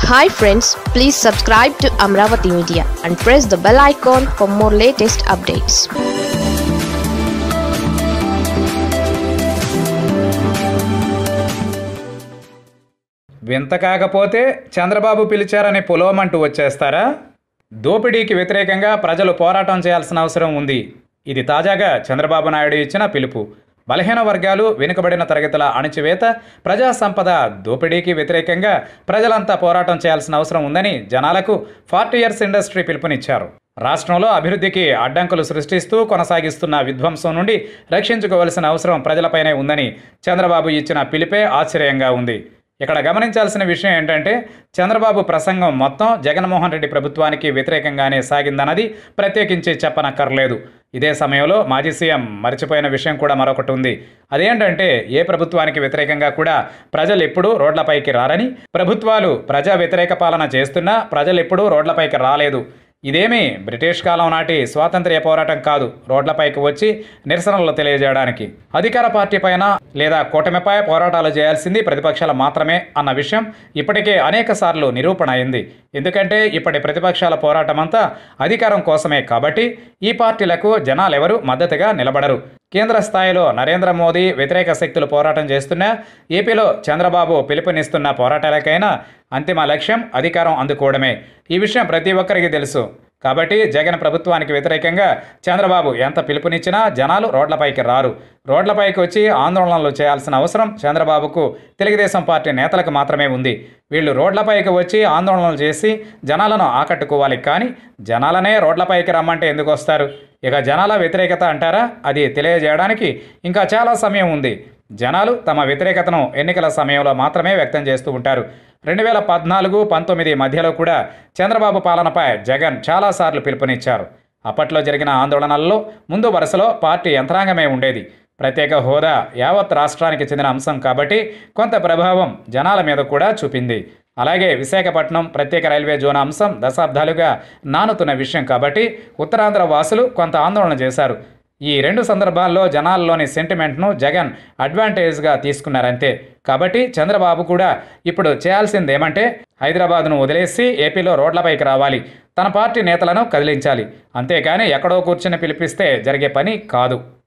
hi friends please subscribe to Amaravati media and press the bell icon for more latest updates వింత కాకపోతే చంద్రబాబు పిలిచారని పొలోమంటూ వచ్చేస్తారా దోపిడీకి వ్యతిరేకంగా ప్రజలు పోరాటం చేయాల్సిన అవసరం ఉంది ఇది తాజాగా చంద్రబాబు నాయుడు ఇచ్చిన పిలుపు బలహీన వర్గాలు వెనుకబడిన తరగతుల అణచివేత ప్రజా సంపద దోపిడీకి వ్యతిరేకంగా ప్రజలంతా పోరాటం చేయాల్సిన అవసరం ఉందని జనాలకు ఫార్టీ ఇయర్స్ ఇండస్ట్రీ పిలుపునిచ్చారు రాష్ట్రంలో అభివృద్ధికి అడ్డంకులు సృష్టిస్తూ కొనసాగిస్తున్న విధ్వంసం నుండి రక్షించుకోవలసిన అవసరం ప్రజలపైనే ఉందని చంద్రబాబు ఇచ్చిన పిలిపే ఆశ్చర్యంగా ఉంది ఇక్కడ గమనించాల్సిన విషయం ఏంటంటే చంద్రబాబు ప్రసంగం మొత్తం జగన్మోహన్ రెడ్డి ప్రభుత్వానికి వ్యతిరేకంగానే సాగిందన్నది ప్రత్యేకించి చెప్పనక్కర్లేదు ఇదే సమయంలో మాజీ సీఎం మర్చిపోయిన విషయం కూడా మరొకటి ఉంది అదేంటంటే ఏ ప్రభుత్వానికి వ్యతిరేకంగా కూడా ప్రజలు ఎప్పుడూ రోడ్లపైకి రారని ప్రభుత్వాలు ప్రజా వ్యతిరేక పాలన చేస్తున్నా ప్రజలు ఎప్పుడూ రోడ్లపైకి రాలేదు ఇదేమీ బ్రిటిష్ కాలం నాటి స్వాతంత్ర్య పోరాటం కాదు రోడ్లపైకి వచ్చి నిరసనలు తెలియజేయడానికి అధికార పార్టీ పైన లేదా కూటమిపై పోరాటాలు చేయాల్సింది ప్రతిపక్షాలు మాత్రమే అన్న విషయం ఇప్పటికే అనేక సార్లు నిరూపణ అయింది ఎందుకంటే ఇప్పటి ప్రతిపక్షాల పోరాటం అంతా అధికారం కోసమే కాబట్టి ఈ పార్టీలకు జనాలెవరూ మద్దతుగా నిలబడరు కేంద్ర స్థాయిలో నరేంద్ర మోదీ వ్యతిరేక శక్తులు పోరాటం చేస్తున్నా ఏపీలో చంద్రబాబు పిలుపునిస్తున్న పోరాటాలకైనా అంతిమ లక్ష్యం అధికారం అందుకోవడమే ఈ విషయం ప్రతి ఒక్కరికి తెలుసు కాబట్టి జగన్ ప్రభుత్వానికి వ్యతిరేకంగా చంద్రబాబు ఎంత పిలుపునిచ్చినా జనాలు రోడ్లపైకి రారు రోడ్లపైకి వచ్చి ఆందోళనలు చేయాల్సిన అవసరం చంద్రబాబుకు తెలుగుదేశం పార్టీ నేతలకు మాత్రమే ఉంది వీళ్ళు రోడ్లపైకి వచ్చి ఆందోళనలు చేసి జనాలను ఆకట్టుకోవాలి కానీ జనాలనే రోడ్లపైకి రమ్మంటే ఎందుకు వస్తారు ఇక జనాల వ్యతిరేకత అంటారా అది తెలియజేయడానికి ఇంకా చాలా సమయం ఉంది జనాలు తమ వ్యతిరేకతను ఎన్నికల సమయంలో మాత్రమే వ్యక్తం చేస్తూ ఉంటారు రెండు వేల పద్నాలుగు పంతొమ్మిది మధ్యలో కూడా చంద్రబాబు పాలనపై జగన్ చాలాసార్లు పిలుపునిచ్చారు అప్పట్లో జరిగిన ఆందోళనల్లో ముందు వరుసలో పార్టీ యంత్రాంగమే ఉండేది ప్రత్యేక హోదా యావత్ రాష్ట్రానికి చెందిన అంశం కాబట్టి కొంత ప్రభావం జనాల మీద కూడా చూపింది అలాగే విశాఖపట్నం ప్రత్యేక రైల్వే జోన్ అంశం దశాబ్దాలుగా నానుతున్న విషయం కాబట్టి ఉత్తరాంధ్ర వాసులు కొంత ఆందోళన చేశారు ఈ రెండు సందర్భాల్లో జనాల్లోని సెంటిమెంట్ను జగన్ అడ్వాంటేజ్గా తీసుకున్నారంతే కాబట్టి చంద్రబాబు కూడా ఇప్పుడు చేయాల్సింది ఏమంటే హైదరాబాద్ను వదిలేసి ఏపీలో రోడ్లపైకి రావాలి తన పార్టీ నేతలను కదిలించాలి అంతేకాని ఎక్కడో కూర్చుని పిలిపిస్తే జరిగే పని కాదు